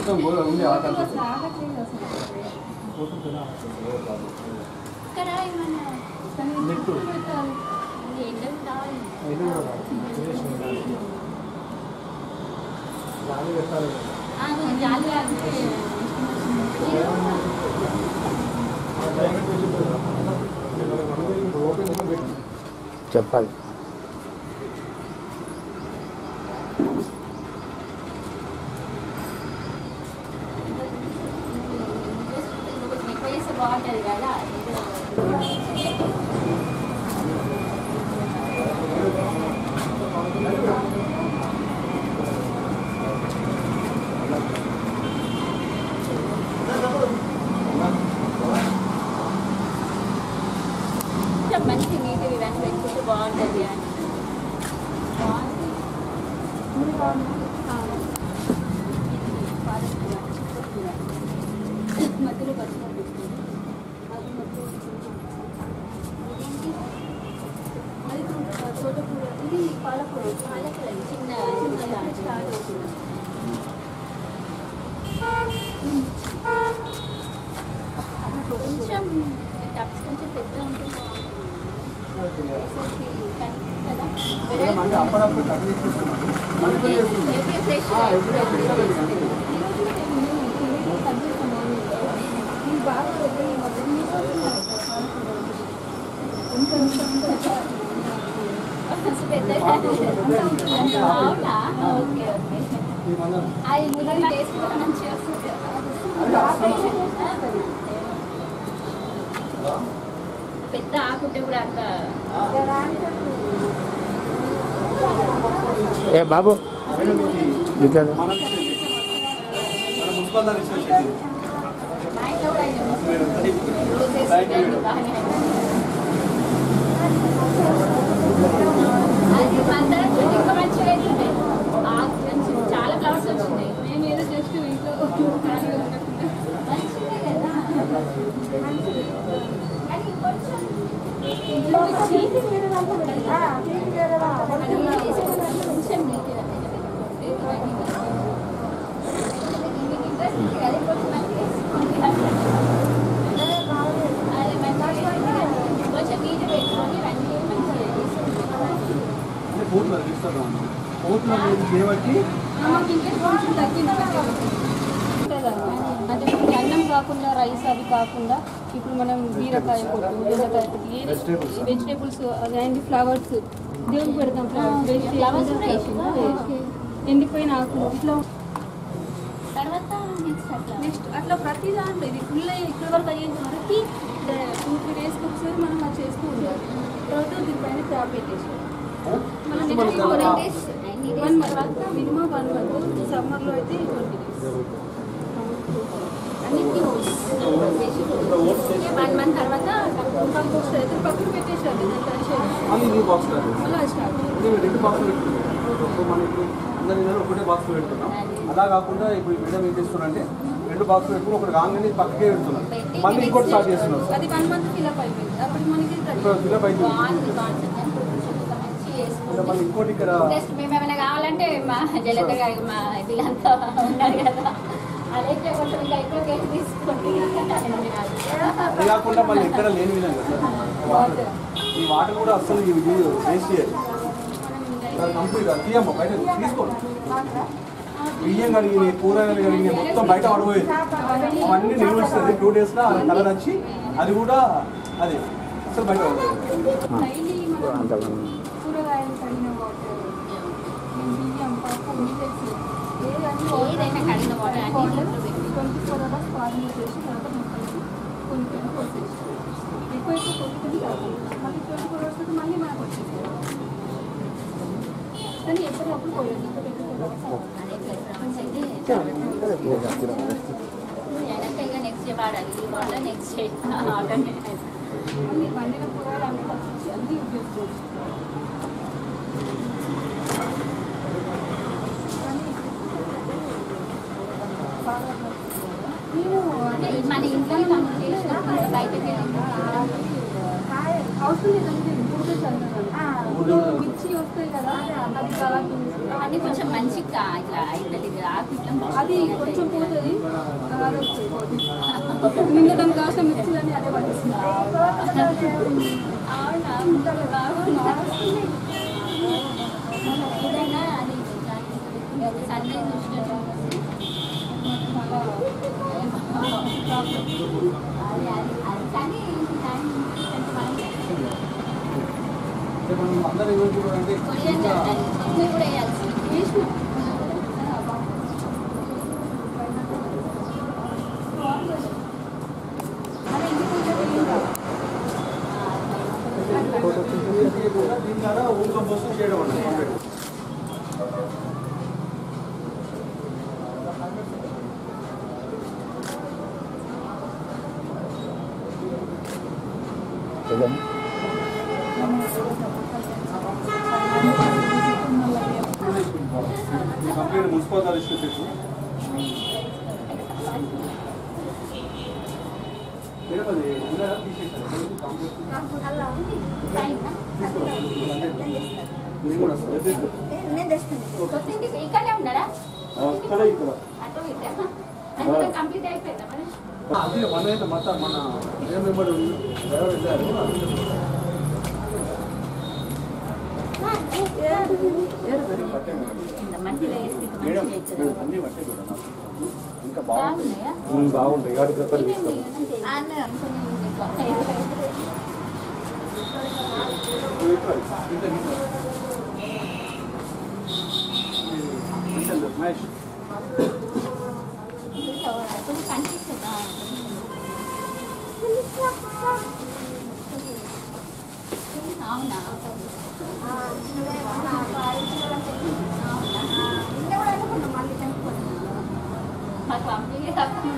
మొత్తం గోడ ఉంది ఆట అసలు ఆగట్లేదు అసలు ఇక్కడ ఏమన్నా కానీ నెట్టు. పెట్టాలి. ఎండకు కావాలి ఇది కూడా రాదు. చేసిన దానికి. గాలి పెట్టాలి కదా. ఆ, జాలి అంటే ఓపెన్ చేసి పెట్టి. చెప్పాలి ఎక్కువ చేస్తే బాగుంటుంది కదా కొంచెం మంచి నీట్ ఇవన్నీ పెట్టుకుంటే బాగుంటుంది అని బాగుంది మూడు కావాలి. మధ్యలో పట్టుకోండి అది తోటకూర ఇది పాలకూర పాలకూర చిన్న చిన్న దాంట్లో. స్టార్ట్ అవుతుంది కొంచెం టప్స్ కొంచెం పెద్ద ఉంటుంది కదా ఏం అంటే అప్పుడప్పుడు కట్ చేసి ఇస్తున్నాం. మళ్ళీ కొన్ని చేస్తున్నాం. ఎవ్రీ ఫ్రెష్ ఆ, ఎప్పుడు ఎప్పుడు ఇస్తాం ఇది అంతే. ఇది బాగా పెద్ద ఈ మధ్య నుంచి పాలకూర ఎంత అవునా ఓకే ఓకే ఈ మళ్ళీ అది మునగి టేస్ట్ కూడా మంచిగా వస్తుంది అది అస్సలు పెద్ద ఆకుంటే కూడా అంత ఏ బాబు మేడం ఇది ఇట్లా మన మన మున్సిపల్ దాని ఇచ్చిన షెడ్ ఇది. మా ఇంట్లో కూడా అయింది. మేడం, రోజెస్ థాంక్ యూ ఇవన్నీ మేడం. బాగానే అది మందరం చెట్టు ఇంకా మంచిగా అవుతుంది ఆకు మంచి చాలా ఫ్లవర్స్ వచ్చినాయి మేము ఏదో జస్ట్ ఇంట్లో ఖాళీగా ఉండకుండా మంచిదే కదా కానీ కొంచెం కొంచెం నీట్గా కొంచెం నీట్ పెట్టుకొని ఇవన్నీ మంచిగా అంటే కోర్టులో రిజిస్టర్ కోర్టులో మీరు చేయబట్టి మాకు ఇంకా కొంచెం తగ్గింది అంటే ఇప్పుడు అన్నం కాకుండా రైస్ అవి కాకుండా ఇప్పుడు మనం బీరకాయ పొట్టు బెండకాయ పొట్టు Vegetables. వెజిటేబుల్స్ అండ్ ఫ్లవర్స్ దేవుడికి పెడతాం ఫ్లవర్స్ flowers కూడా వేసిందా? ఎండిపోయిన ఆకులు ఇట్లా తర్వాత నెక్స్ట్ అట్లా నెక్స్ట్ అట్లా ప్రతి దాంట్లో ఇది ఫుల్ ఇక్కడ వరకు అయ్యేంత వరకు టూ త్రీ డేస్కి ఒకసారి మనం అది చేస్తూ ఉండాలి తర్వాత దీనిపైన ట్యాప్ పెట్టేసి మనం నెక్స్ట్ మనకు one days one month minimum one month సమ్మర్లో అయితే ట్వంటీ డేస్ అన్నిటికీ వన్ మంత్ తర్వాత కంపోస్ట్ అయితే పక్కన పెట్టేసారు దాన్ని తడిసేయాలి మళ్ళీ న్యూ బాక్స్ కాదు మళ్ళీ అది స్టార్ట్ మేము రెండు బాక్స్ పెట్టుకున్నాం ఇప్పుడు మనకి అందరి ఇళ్ళలో ఒకటే బాక్స్ పెడుతున్నాం అలా కాకుండా ఇప్పుడు మేడం ఏం చేస్తున్నారంటే రెండు బాక్స్ పెట్టుకుని ఒకటి కాగానే పక్కకే పెడుతున్నారు మళ్ళీ ఇంకోటి స్టార్ట్ చేస్తున్నారు అది వన్ మంత్ ఫిల్అప్ అయిపోయింది అప్పటికి మనకి ఇప్పుడు ఫిలప్ అయితే బాగుంది కాన్సెప్ట్ మంచి ఇంకా చేసుకోండి మళ్ళీ ఇంకోటి ఇక్కడ నెక్స్ట్ మేము ఏమైనా కావాలంటే మా జలత గారు మా వీళ్ళంతా ఉన్నారు కదా అదైతే కొంచెం ఇంకా ఎక్కువ కేసు తీసుకోండి అది కాకుండా మళ్ళీ ఎక్కడ లేని విధంగా సార్ ఈ వాటర్ కూడా అస్సలు ఇవి వేస్ట్ చేయాలి అది కంప్లీట్ తీయమ్మ బయట తీసుకోండి బియ్యం కడిగిన కూరగాయలు కడిగిన మొత్తం బయట పడిపోయేది అవన్నీ నిల్వస్తుంది టూ డేస్లో కలర్ వచ్చి అది కూడా అది అసలు బయట పడిపోయేది డైలీ మనం అంత కూరగాయలు కడిగిన వాటర్ బియ్యం పప్పు మిల్లెట్స్ ఏదన్నీ ఏదైనా కడిగిన వాటర్ అన్ని ఇంట్లో పెట్టి ట్వంటీ ఫోర్ అవర్స్ ఫార్మింగ్ చేసి తర్వాత మొక్కలకి కొన్ని కొన్ని పోసేసి ఎక్కువ ఎక్కువ కొన్ని కొన్ని కాదు మళ్ళీ ట్వంటీ ఫోర్ అవర్స్ తర్వాత మళ్ళీ మనకు వచ్చేసి కానీ ఎప్పటికప్పుడు పోయేది ఇంకా ట్వంటీ ఫోర్ అవర్స్ అదే ప్లస్ అయితే వెనక ఇక నెక్స్ట్ డే వాడాలి ఈ వాటర్ నెక్స్ట్ డే ఆల్టర్నేట్ అన్ని వండిన కూరగాయలు అన్ని పచ్చిమిర్చి అన్ని యూజ్ చేసుకోవచ్చు బాగా నేను అంటే మన ఇంట్లో మనం చేసిన బయటకి అవసరం లేదంటే ఇప్పుడు చదువుతాను ఇప్పుడు మిర్చి వస్తాయి కదా అది కాదు అది కొంచెం మంచిగా ఇట్లా అవుతుంది ఇది ఆకు ఇట్లా అది కొంచెం పోతుంది అది వస్తుంది నిన్న దాని కాస్త మిక్సీలని అదే పట్టిస్తుంది అవునా బాగుందా ఏదైనా అది సండే చూసినట్టు అది అది అది కానీ దాని కొంచెం మనం అంటే మనం అందరూ ఏమని చూడాలంటే కొరియన్ ఇంకా చెప్తాను చట్నీ కూడా వేయాల్సి వేసిన అది ఇంటికి కొంచెం వేయండి. ఇది కూడా దీని ద్వారా ఓన్ కంపోస్ట్ చేయడం అన్నమాట కంప్లీట్. ఇది కంప్లీట్ మున్సిపల్ రిజిస్ట్రేషన్ మేడం అది ఉందా తీసేసారు కంప్లీట్ అలా ఉంది. మీరు కూడా వస్తారు నేను తెస్తాను కొత్తింటి ఇక్కడనే ఉన్నారా అక్కడ ఇక్కడ అటు ఇటు అంటే కంప్లీట్ అయిపోయిందా మరి అదే మన అయితే మొత్తం మన ఏ మెంబర్ డ్రైవర్ వెళ్ళారు పట్టే మేడం కింద మట్టిలో వేస్తే మేడం మంచిగా అవుతుంది. అన్ని పట్టే మేడం నాకు. ఇంకా బాగున్నాయా బాగుంటాయి వాటి పేపర్ ఇదేంటి? ఇదేంటి? మహేష్ కొంచెం కనిపిస్తుందా? అవునా మాకు పంపించే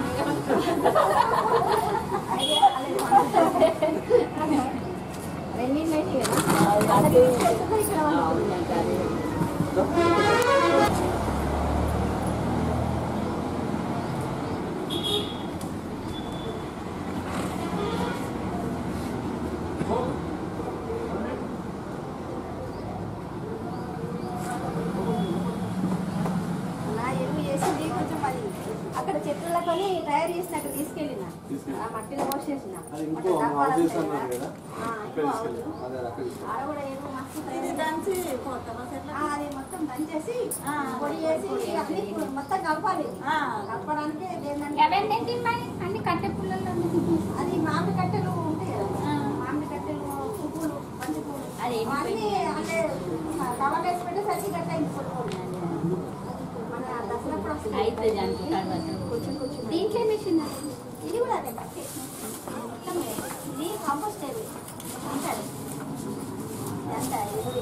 నా ఎరువు చేసింది కొంచెం అది అక్కడ చెట్ల కొని తయారు చేసిన అక్కడ తీసుకెళ్ళిన తీసుకెళ్ళి. ఆ మట్టిలో పోసేసిన అది మట్టి ఇంకో డబ్బాలు ఆఫీస్ వస్తాయి అన్నారు కదా. కదా ఆ, ఇక్కడ ఇంకో తీసుకెళ్ళి ఆవులు. అదే అక్కడ తీసుకెళ్ళి ఆడ కూడా ఏమో మస్తు తయారు ఆ, అది మొత్తం దంచేసి పొడి చేసి అన్ని మొత్తం కలపాలి కలపడానికి ఏంటంటే అవన్నీ తిమ్మని అన్ని కట్టె పుల్లలు అన్ని తిమ్మి. అది మామిడి కట్టెలు ఉంటాయి కదా ఆ. మామిడి కట్టెలు పువ్వులు బంతి పువ్వులు అది అవన్నీ అంటే కవర్ వేసి పెట్టేసరికి గట్ట ఇంకొకటి మన దసరప్పుడు వస్తుంది అయితే దానికి తర్వాత కొంచెం కొంచెం దీంట్లో మిషన్ ఇది కూడా అదే మట్టి మొత్తం ఇది కాంపోస్ట్ ఎరువు ఉంటుంది ఇదంతా ఎరువు.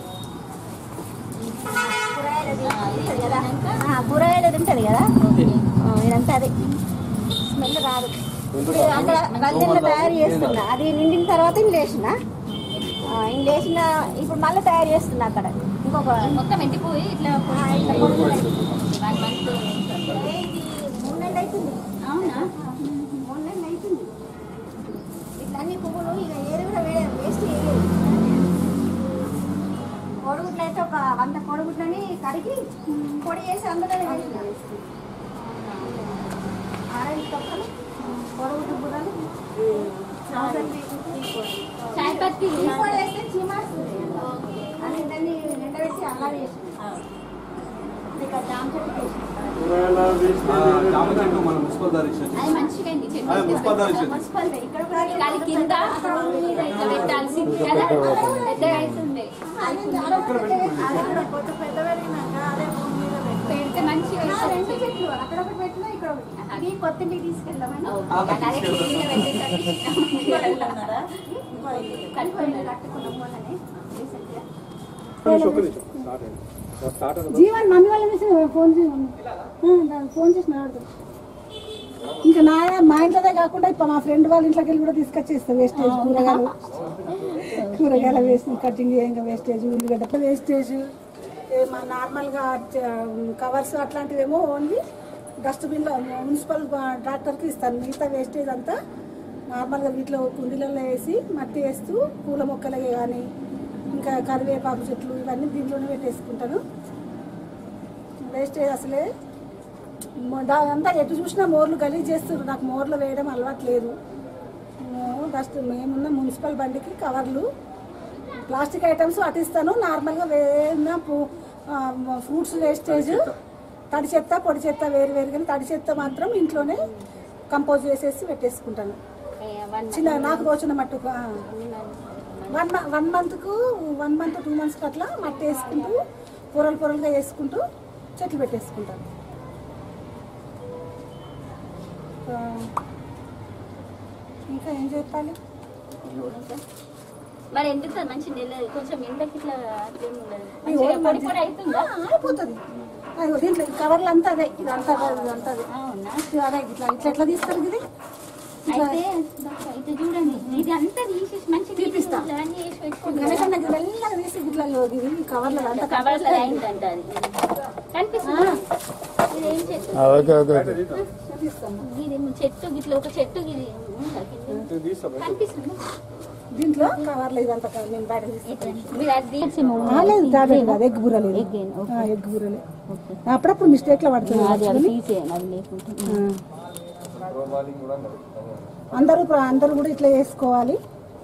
కూరగాయలది ఉంటుంది కదా ఆ, కూరగాయలది ఉంటుంది కదా ఆ, ఇదంతా అదే స్మెల్ రాదు ఇప్పుడు అక్కడ గల్లెల్లో తయారు చేస్తున్నా అది నిండిన తర్వాత ఇంట్లో వేసిన ఆ, ఇంట్లో వేసిన ఇప్పుడు మళ్ళీ తయారు చేస్తున్నా అక్కడ ఇంకొక మొత్తం ఎండిపోయి ఇట్లా ఆ, ఇట్లా పొడుగు ఉంది. వన్ మంత్ ఏ, ఇది మూడు నెలలు అవుతుంది అవునా మూడు నెలలు అవుతుంది ఇట్లా అన్ని పువ్వులు ఇక ఏరు కూడా వేరే వేస్ట్ చేయలేదు కోడిగుడ్లు అయితే ఒక వంద కోడిగుడ్లని కడిగి పొడి చేసి అందులో వేసిన ఆరెంజ్ తొక్కలు కోడిగుడ్డు బుర్రలు చాయ్ పత్తి పొడి వేస్తే చీమాస్తుంది అని దాన్ని ఎండబెట్టి అలా వేసిన ఇక జామ చెట్టు వేసిన జామ చెట్టు మన మున్సిపల్ దారి ఇచ్చారు అది మంచిగా అయింది చెట్టు అదే మున్సిపల్ దారి ఇచ్చారు మున్సిపల్ ఇక్కడ కూడా అది కింద మీద ఇట్లా పెట్టాల్సింది కదా పెద్దగా అవుతుంది పెడితే మంచిగా రెండు అవుతుంది. చెట్లు అక్కడ ఒకటి పెట్టినా ఇక్కడ ఒకటి అది కొత్తింటికి తీసుకెళ్దామని ఓకే. అదే కింద పెట్టేసరికి కలిపి కట్టుకున్నాం మొన్ననే రీసెంట్గా జీవన్ మమ్మీ వాళ్ళ మెసేజ్ ఫోన్ చేసి ఫోన్ చేసి మాట్లాడతాం ఇంకా నా మా ఇంట్లోనే కాకుండా ఇప్పుడు మా ఫ్రెండ్ వాళ్ళ ఇంట్లోకి వెళ్ళి కూడా తీసుకొచ్చేస్తాం వేస్టేజ్ కూరగాయలు కూరగాయల వేస్ట్ కటింగ్ చేయంగా వేస్టేజ్ ఉల్లిగడ్డ వేస్టేజ్ మన నార్మల్గా కవర్స్ అట్లాంటివేమో ఓన్లీ డస్ట్బిన్లో మున్సిపల్ ట్రాక్టర్కి ఇస్తాను మిగతా వేస్టేజ్ అంతా నార్మల్గా వీటిలో కుండీలలో వేసి మట్టి వేస్తూ పూల మొక్కలకి కానీ ఇంకా కరివేపాకు చెట్లు ఇవన్నీ దీంట్లోనే పెట్టేసుకుంటాను వేస్టేజ్ అసలే మ- దా- అంతా ఎటు చూసినా మోర్లు గలీజ్ చేస్తున్నారు నాకు మోర్లు వేయడం అలవాటు లేదు ఫస్ట్ మేమున్న మున్సిపల్ బండికి కవర్లు ప్లాస్టిక్ ఐటమ్స్ అటిస్తాను నార్మల్గా వేసిన ఫ్రూట్స్ వేస్టేజ్ తడి చెత్త పొడి చెత్త వేరు వేరు కానీ తడి చెత్త మాత్రం ఇంట్లోనే కంపోజ్ చేసేసి పెట్టేసుకుంటాను చిన్న నాకు తోచిన మట్టుకు ఆ. వన్ మ- వన్ మంత్కు వన్ మంత్ టూ మంత్స్కి అట్లా మట్టి వేసుకుంటూ పొరలు పొరలుగా వేసుకుంటూ చెట్లు పెట్టేసుకుంటాను ఆ, ఇంకా ఏం చెప్పాలి మరి ఎందుకు సార్ మంచి నెల కొంచెం ఎండకి ఇట్లా అట్లేం ఉండదు ఈ మంచిగా ఓడి పొడి మధ్య- పొడి అవుతుందా ఆ, అయిపోతుంది అదిగో దీంట్లో ఈ కవర్లు అంతా అదే ఇదంతా అదే, ఇదంతా అదే అవునా ఇది అదే ఇట్లా ఇట్లా ఎట్లా తీస్తారు ఇది ఇట్లా అయితే డాక్టర్, అయితే చూడండి ఇది అంతా తీసేసి మంచి తీపిస్తా. ప్లాన్ చేసి పెట్టుకుంటా గణేష్ అన్నకి మెల్లగా తీసి ఇట్లా ఇది ఈ కవర్లు అంతా కవర్ల అయిందంట అది కనిపిస్తుంది ఇది ఏం చెట్టు ఓకే ఓకే ఓకే తీస్తాము ఇది చెట్టు గిట్ల ఒక చెట్టు ఇది ఉందా కింద? కనిపిస్తుంది దీంట్లో కవర్లు ఇదంతా క- నేను బయట తీస్తాను ఇట్లా. మీరు అది తీసి ఆ, లేదు టాబ్లెట్ కాదు ఎగ్ బూర లేదు Egg ఏనా? ఆ, ఎగ్ బూరలే అప్పుడప్పుడు మిస్టేక్ లో పడుతుంది అది అది తీసేయండి అది లేకుంటే ఆ. అందరూ ప్ర- అందరూ కూడా ఇట్లా చేసుకోవాలి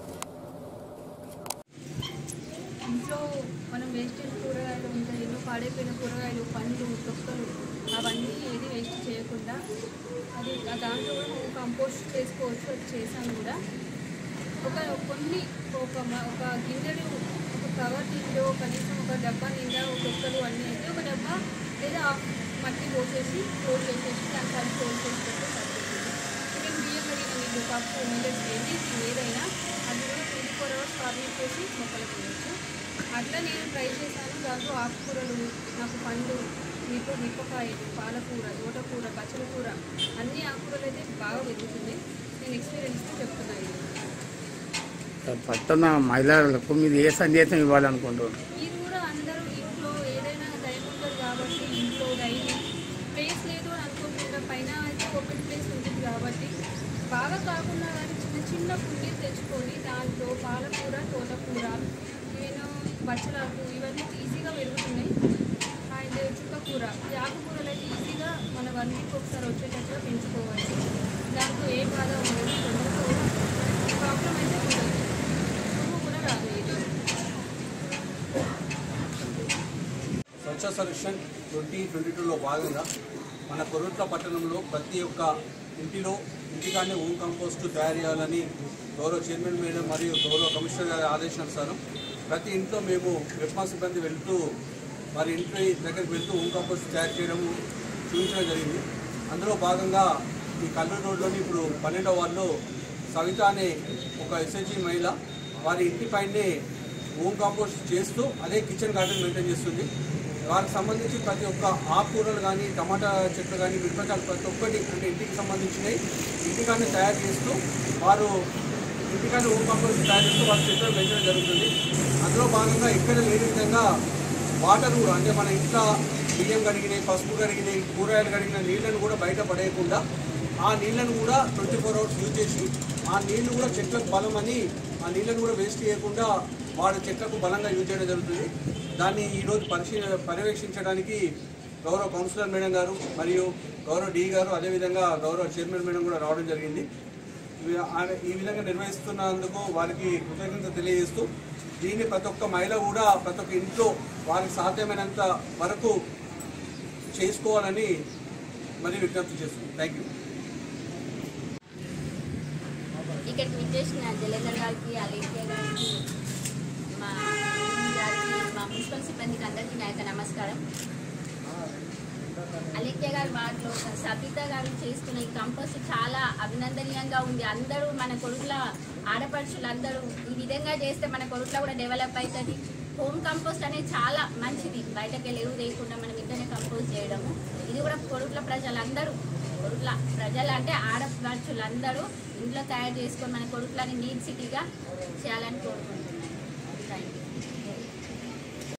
ఇంట్లో మనం వేస్టేజ్ కూరగాయలు ఉంటాయి ఎన్నో పాడైపోయిన కూరగాయలు పండ్లు తొక్కలు అవన్నీ ఏది వేస్ట్ చేయకుండా అది ఆ దాంట్లో కూడా మనం కంపోస్ట్ చేసుకోవచ్చు అది చేసాం కూడా ఒక కొన్ని ఒక మ- ఒక గింజలు ఒక కవర్ నిండో కనీసం ఒక డబ్బా నిండా ఒక తొక్కలు అన్నీ అయితే ఒక డబ్బా లేదా ఆ మట్టి పోసేసి క్లోజ్ చేసేసి దాన్ని కలిసి క్లోజ్ చేసి పెడితే సరిపోతుంది ఈవెన్ బియ్యం కడిగిన నీళ్ళు పప్పు మిల్లెట్స్ ఏది ఏదైనా అది కూడా ట్వంటీ ఫోర్ అవర్స్ ఫార్మేట్ చేసి మొక్కలకు వేయచ్చు అట్లా నేను ట్రై చేశాను దాంట్లో ఆకుకూరలు నాకు పండు మిరప మిరపకాయలు పాలకూర తోటకూర పచ్చల కూర అన్ని ఆకుకూరలు అయితే బాగా పెరుగుతున్నాయి నేను ఎక్స్పీరియన్స్తో చెప్తున్నాను ఇది. పట్టణ మహిళలకు మీరు ఏ సందేశం ఇవ్వాలనుకుంటున్నారు మీరు కూడా అందరూ ఇంట్లో ఏదైనా టైం ఉంటుంది కాబట్టి ఇంట్లో డైలీ ప్లేస్ లేదు అని అనుకోకుండా పైన అయితే ఓపెన్ ప్లేస్ ఉంటుంది కాబట్టి బాగా కాకుండా కానీ చిన్న చిన్న కుండీలు తెచ్చుకొని దాంట్లో పాలకూర తోటకూర ఈవెన్ బచ్చలాకు ఇవన్నీ ఈజీగా పెరుగుతున్నాయి అండ్ చుక్కకూర ఈ ఆకుకూరలు అయితే ఈజీగా మన వన్ వీక్ ఒకసారి వచ్చేటట్టుగా పెంచుకోవచ్చు దాంట్లో ఏ బాధ ఉండదు తొందరగా ప్రాబ్లం అయితే ఉండదు పురుగు కూడా రాదు ఇది స్వచ్ఛ సర్వేక్షణ్ ట్వంటీ ట్వంటీ టూలో భాగంగా మన కొరుట్ల పట్టణంలో ప్రతి ఒక్క ఇంటిలో ఇంటికానే హోమ్ కంపోస్ట్ తయారు చేయాలని గౌరవ చైర్మన్ మేడం మరియు గౌరవ కమిషనర్ గారి ఆదేశానుసారం ప్రతి ఇంట్లో మేము వెప్మా సిబ్బంది వెళ్తూ వారి ఇంటి దగ్గరికి వెళ్తూ హోమ్ కంపోస్ట్ తయారు చేయడం చూపించడం జరిగింది అందులో భాగంగా ఈ కల్లూరు రోడ్లోని ఇప్పుడు పన్నెండవ వార్డులో సవిత అనే ఒక ఎస్హెచ్జి మహిళ వారి ఇంటిపైనే హోమ్ కాంపోస్ట్ చేస్తూ అదే కిచెన్ గార్డెన్ మెయింటైన్ చేస్తుంది వారికి సంబంధించి ప్రతి ఒక్క ఆకుకూరలు కానీ టమాటా చెట్లు కానీ మిరపకాయలు ప్రతి ఒక్కటి అంటే ఇంటికి సంబంధించినవి ఇంటికానే తయారు చేస్తూ వారు ఇంటికానే హోమ్ కాంపోస్ట్ తయారు చేస్తూ వారి చెట్లు పెంచడం జరుగుతుంది అందులో భాగంగా ఇక్కడ లేని విధంగా వాటర్ కూడా అంటే మన ఇంట్లో బియ్యం కడిగినాయి పసుపు కడిగినాయి కూరగాయలు కడిగిన నీళ్ళను కూడా బయట పడేయకుండా ఆ నీళ్ళను కూడా ట్వంటీ ఫోర్ అవర్స్ యూజ్ చేసి ఆ నీళ్లు కూడా చెట్లకు బలం అని ఆ నీళ్ళను కూడా వేస్ట్ చేయకుండా వాడు చెట్లకు బలంగా యూజ్ చేయడం జరుగుతుంది దాన్ని ఈరోజు పరిశీల పర్యవేక్షించడానికి గౌరవ కౌన్సిలర్ మేడం గారు మరియు గౌరవ డి గారు అదేవిధంగా గౌరవ చైర్మన్ మేడం కూడా రావడం జరిగింది ఇవి- ఆమె- ఈ విధంగా నిర్వహిస్తున్నందుకు వారికి కృతజ్ఞత తెలియజేస్తూ దీన్ని ప్రతి ఒక్క మహిళ కూడా ప్రతి ఒక్క ఇంట్లో వారికి సాధ్యమైనంత వరకు చేసుకోవాలని మరి విజ్ఞప్తి చేస్తుంది థ్యాంక్ యూ ఇక్కడికి విచ్చేసిన జలేందర్ గారికి అలేఖ్య గారికి మా ఎంపీ గారికి మా మున్సిపల్ సిబ్బందికి అందరికీ నా యొక్క నమస్కారం అలేఖ్య గారి వాటిలో సబిత గారు చేస్తున్న ఈ కంపోస్ట్ చాలా అభినందనీయంగా ఉంది అందరూ మన కొడుకుల ఆడపడుచులందరూ ఈ విధంగా చేస్తే మన కొడుకులో కూడా డెవలప్ అవుతుంది హోమ్ కంపోస్ట్ అనేది చాలా మంచిది బయటకు వెళ్ళి ఎరువు లేకుండా మనం ఇంటనే కంపోస్ట్ చేయడము ఇది కూడా కొడుకుల ప్రజలందరూ కొడుకుల ప్రజలు అంటే ఆడపడుచులందరూ ఇంట్లో తయారు చేసుకొని మన కొడుకులని నీట్ సిటీగా చేయాలని కోరుకుంటున్నాను